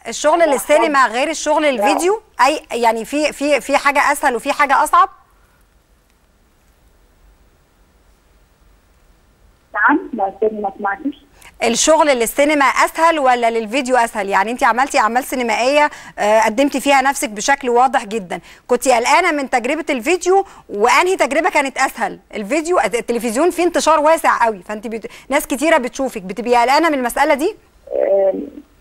الشغل للسينما غير الشغل للفيديو اي يعني في في في حاجه اسهل وفي حاجه اصعب نعم لا تاني ما سمعتش الشغل للسينما اسهل ولا للفيديو اسهل يعني انت عملتي اعمال سينمائيه آه، قدمتي فيها نفسك بشكل واضح جدا كنت قلقانه من تجربه الفيديو وانهي تجربه كانت اسهل الفيديو التلفزيون فيه انتشار واسع قوي فانت بت... ناس كتيره بتشوفك بتبقي قلقانه من المساله دي آم،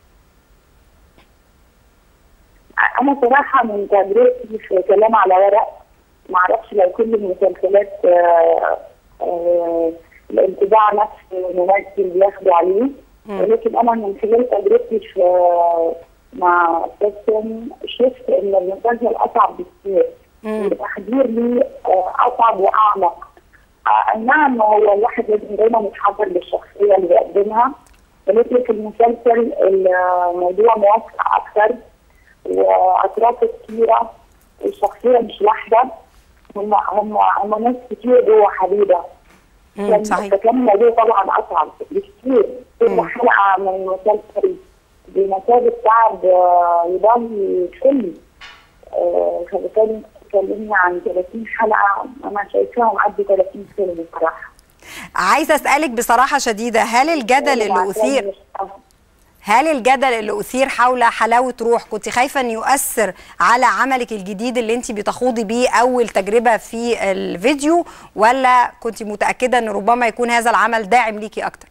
انا صراحه من تجربتي في كلام على ورق ما اعرفش لو كل المسلسلات آه، آه، الانطباع نفس الممثل بياخدوا عليه ولكن انا من خلال تجربتي في مع استاذ سامي شفت ان المسلسل اصعب بكثير التحضير ليه آه، اصعب واعمق آه، اي نعم هو الواحد لازم دايما يتحضر للشخصيه اللي بيقدمها ولكن في المسلسل الموضوع موسع اكثر واطراف كثيره والشخصيه مش واحده هم هم هم ناس كتير جوه حبيبه مم، كان- صحيح. فكان الموضوع طبعا اصعب بكثير كل حلقه من المسلسل بمثابه تعب آه، يضل فيلم آه، فبالتالي تكلمني عن 30 حلقه انا شايفاهم قد 30 فيلم بصراحه عايزه اسالك بصراحه شديده هل الجدل اللي اثير هل الجدل اللي اثير حول حلاوه روح كنت خايفه ان يؤثر على عملك الجديد اللي انت بتخوضي بيه اول تجربه في الفيديو ولا كنت متاكده ان ربما يكون هذا العمل داعم ليكي اكتر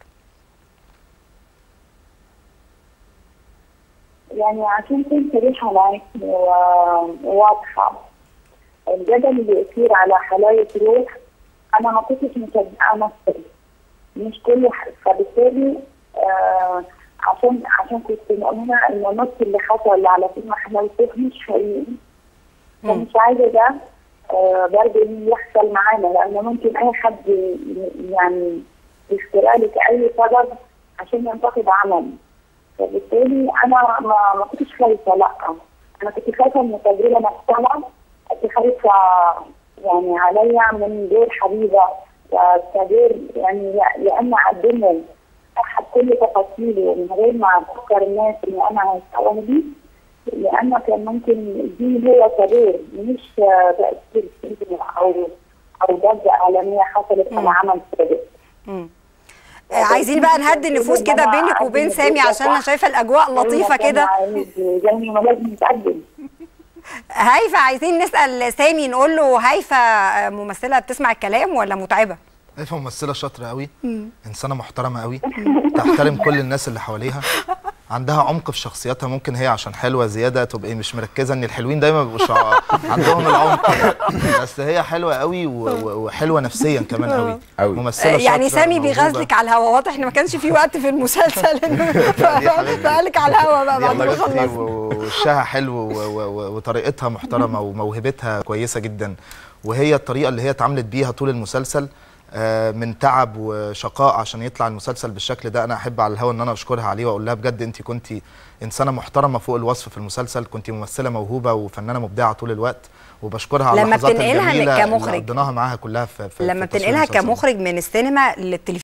يعني عشان كنت صريحة معاك و- وواضحة الجدل اللي أثير على حلاوة روح أنا ما كنتش مصدقة نفسي مش كل ح- فبالتالي آه عشان عشان كنت مؤمنة إن النص اللي حصل على فيلم حلاوة روح مش حقيقي فمش عايزة ده آه برضه إنه يحصل معانا لأن ممكن أي حد ي- يعني يخترع لك أي سبب عشان ينتقد عمل فبالتالي انا ما ما كنتش خايفه لا انا كنت خايفه من التجربه نفسها كنت خايفه يعني عليا من دور حبيبه كدور يعني لان اقدمه صح بكل تفاصيله من غير ما افكر الناس ان انا هيستوعبوا بيه لان كان ممكن دي هو كدور مش تاثير فيلم او او ضجه اعلاميه حصلت على عمل سابق مم. آه، عايزين بقى نهدي النفوس كده بينك وبين سامي عشان انا شايفه الاجواء لطيفه كده يعني ما لازم يتقدم هيفا عايزين نسال سامي نقول له هيفا آه، ممثله بتسمع الكلام ولا متعبه هيفا ممثله شاطره قوي انسانه محترمه قوي تحترم كل الناس اللي حواليها عندها عمق في شخصيتها ممكن هي عشان حلوه زياده تبقى مش مركزه ان الحلوين دايما بيبقوش ع- عندهم العمق ده. بس هي حلوه قوي و- و- وحلوه نفسيا كمان قوي أوي. ممثله آه، يعني شاطرة، سامي موهوبة. بيغازلك على الهوا واضح ان ما كانش في وقت في المسلسل انه دي حبيبتي. فقالك على الهوا بقى دي بعد ما حبيبتي خلص ووشها حلو و- و- و- وطريقتها محترمه وموهبتها كويسه جدا وهي الطريقه اللي هي اتعاملت بيها طول المسلسل آه، من تعب وشقاء عشان يطلع المسلسل بالشكل ده انا احب على الهوا ان انا اشكرها عليه واقول لها بجد انت كنت انسانه محترمه فوق الوصف في المسلسل كنت ممثله موهوبه وفنانه مبدعه طول الوقت وبشكرها على لما اللحظات بتنقلها الجميله كمخرج. اللي قضيناها معاها كلها في, في لما في تصوير بتنقلها المسلسل ده. كمخرج من السينما للتلفزيون